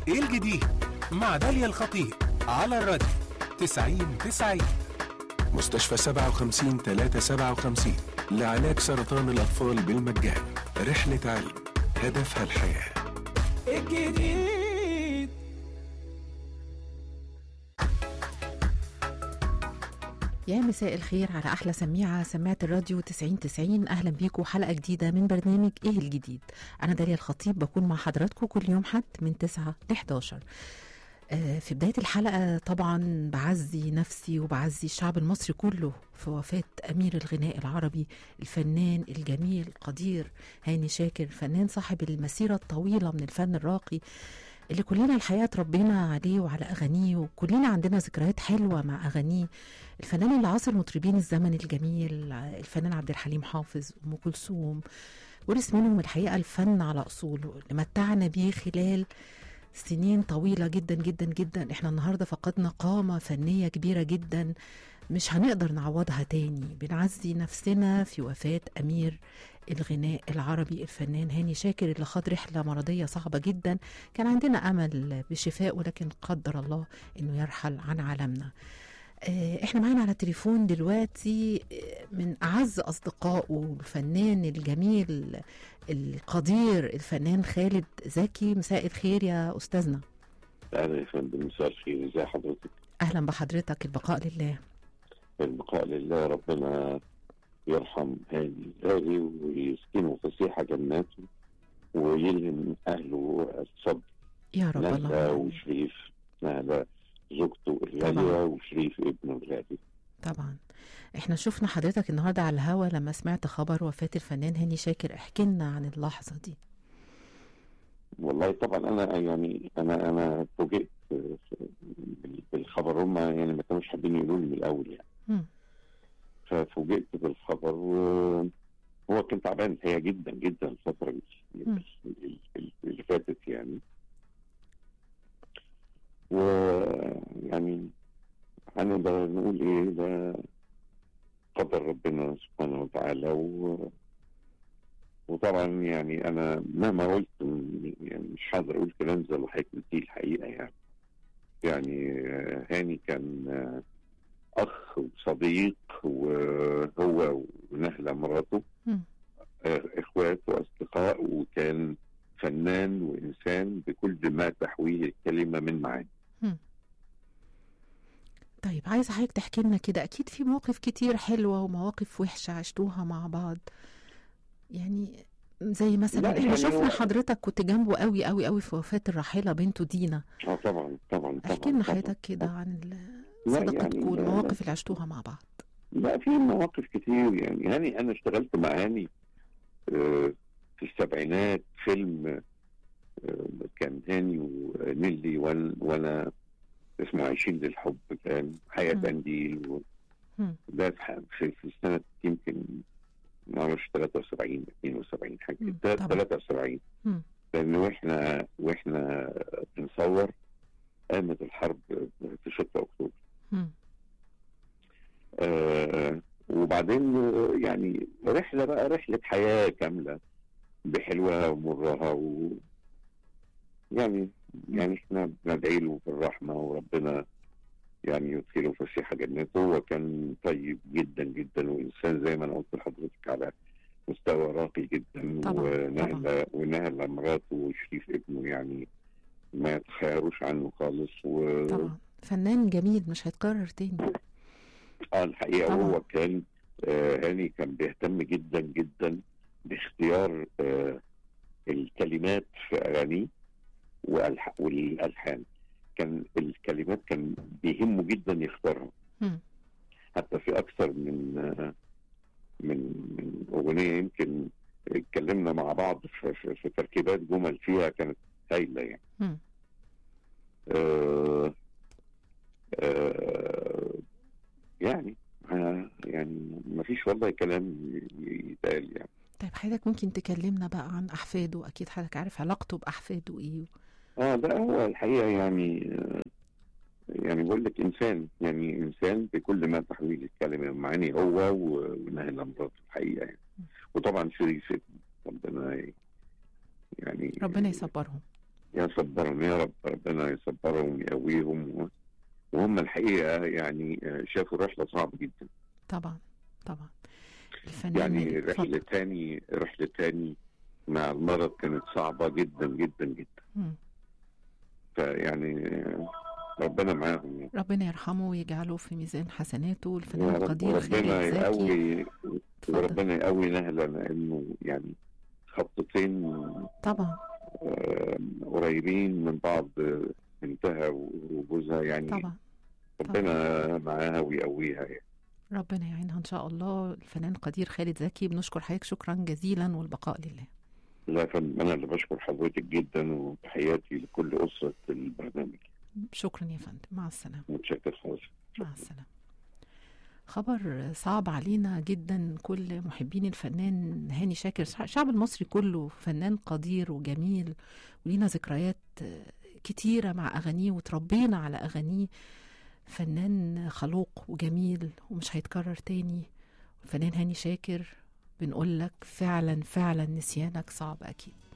ايه الجديد مع داليا الخطيب على الراديو 90 90 مستشفى 57 357 لعلاج سرطان الأطفال بالمجان رحلة علم هدفها الحياة الجديد يا مساء الخير على احلى سميعه سماعه الراديو 90 90 اهلا بيكم حلقه جديده من برنامج ايه الجديد انا داليا الخطيب بكون مع حضراتكم كل يوم حد من 9 ل 11 آه، في بدايه الحلقه طبعا بعزي نفسي وبعزي الشعب المصري كله في وفاه امير الغناء العربي الفنان الجميل القدير هاني شاكر فنان صاحب المسيره الطويله من الفن الراقي اللي كلنا الحقيقه اتربينا عليه وعلى اغانيه وكلنا عندنا ذكريات حلوه مع اغانيه الفنان اللي عاصر مطربين الزمن الجميل الفنان عبد الحليم حافظ ام كلثوم ورث منهم الحقيقه الفن على اصوله اللي متعنا بيه خلال سنين طويله جدا جدا جدا احنا النهارده فقدنا قامه فنيه كبيره جدا مش هنقدر نعوضها تاني بنعزي نفسنا في وفاه امير الغناء العربي الفنان هاني شاكر اللي خاض رحله مرضيه صعبه جدا كان عندنا امل بشفاء ولكن قدر الله انه يرحل عن عالمنا آه، احنا معانا على التليفون دلوقتي آه، من اعز اصدقائه الفنان الجميل القدير الفنان خالد زكي مساء الخير يا استاذنا اهلا يا فندم مساء الخير ازي حضرتك اهلا بحضرتك البقاء لله البقاء لله ربنا يرحم هاني الغالي ويسكنه فسيح جناته ويلهم اهله الصبر يا رب نهله الله وشريف نهله زوجته طبعا. الغاليه وشريف ابنه الغالي طبعا احنا شفنا حضرتك النهارده على الهوا لما سمعت خبر وفاه الفنان هاني شاكر احكي لنا عن اللحظه دي والله طبعا انا يعني انا انا فوجئت بال- بالخبر هم يعني ما كانوش حابين يقولوا لي من الاول يعني مم. ففوجئت بالخبر وهو كان تعبان الحقيقه جدا جدا الفتره دي مم. اللي فاتت يعني ويعني هنقدر نقول ايه ده قدر ربنا سبحانه وتعالى و وطبعا يعني انا مهما قلت م- يعني مش هقدر اقول كلام زي اللي حضرتك قلتيه الحقيقه يعني يعني آه، هاني كان آه، اخ وصديق وهو ونهله مراته مم. آه، اخوات واصدقاء وكان فنان وانسان بكل ما تحويه الكلمه من معاني طيب عايزه حضرتك تحكي لنا كده اكيد في مواقف كتير حلوه ومواقف وحشه عشتوها مع بعض يعني زي مثلا لا، احنا يعني شفنا هو- حضرتك كنت جنبه قوي قوي قوي في وفاه الراحله بنته دينا اه طبعا طبعا طبعا احكي لنا طبعاً. حضرتك كده عن ال- لا، صداقتكم يعني- والمواقف اللي عشتوها مع بعض لا في مواقف كتير يعني هاني انا اشتغلت مع هاني آه، في السبعينات فيلم آه، كان هاني ونيلي وأن- وانا اسمه عايشين للحب كان حياة مم. قنديل و- مم. ده في- في في سنة يمكن ما اعرفش 73 72 حاجة مم، كده طبعا. 73 مم. لان واحنا واحنا بنصور قامت الحرب في 6 اكتوبر مم. آه وبعدين آه، يعني رحله بقى رحله حياه كامله بحلوها ومرها و يعني يعني احنا بندعي له بالرحمه وربنا يعني يدخله فسيح جنته وكان طيب جدا جدا وانسان زي ما انا قلت لحضرتك على مستوى راقي جدا طبعاً، ونهل ونهل مراته وشريف ابنه يعني ما يتخيروش عنه خالص و طبعا فنان جميل مش هيتكرر تاني اه الحقيقه طبعا. هو كان آه هاني كان بيهتم جدا جدا باختيار آه الكلمات في اغانيه والح- والالحان كان الكلمات كان بيهمه جدا يختارها مم. حتى في اكثر من آه من من اغنيه يمكن اتكلمنا مع بعض في, في, في تركيبات جمل فيها كانت هايله يعني مم. آه آه يعني آه يعني ما فيش والله كلام ي- يتقال يعني طيب حضرتك ممكن تكلمنا بقى عن احفاده اكيد حضرتك عارف علاقته باحفاده ايه اه لا هو الحقيقه يعني آه يعني بقول لك انسان يعني انسان بكل ما تحويه الكلمه معاني هو و- ونهل مراته الحقيقه يعني وطبعا شريف ابنه ربنا ي- يعني ربنا يصبرهم يصبرهم يا رب ربنا يصبرهم ويقويهم و- وهم الحقيقه يعني آه، شافوا رحله صعبه جدا طبعا طبعا الفنان يعني اتفضل. رحله تاني رحله تاني مع المرض كانت صعبه جدا جدا جدا مم. فيعني آه، ربنا معاهم يعني. ربنا يرحمه ويجعله في ميزان حسناته يا الفنان رب القدير خالد وربنا زكي يقوي اتفضل. وربنا يقوي نهله لانه يعني خطتين طبعا آه، قريبين من بعض آه، بنتها وجوزها يعني طبعا ربنا معاها ويقويها يعني. ربنا يعينها ان شاء الله الفنان القدير خالد زكي بنشكر حضرتك شكرا جزيلا والبقاء لله لا فن- انا اللي بشكر حضرتك جدا وتحياتي لكل اسره البرنامج شكرا يا فندم مع السلامه متشكر خالص مع السلامة خبر صعب علينا جدا كل محبين الفنان هاني شاكر الشعب المصري كله فنان قدير وجميل ولينا ذكريات كتيرة مع أغانيه وتربينا على أغانيه فنان خلوق وجميل ومش هيتكرر تاني الفنان هاني شاكر بنقول لك فعلا فعلا نسيانك صعب أكيد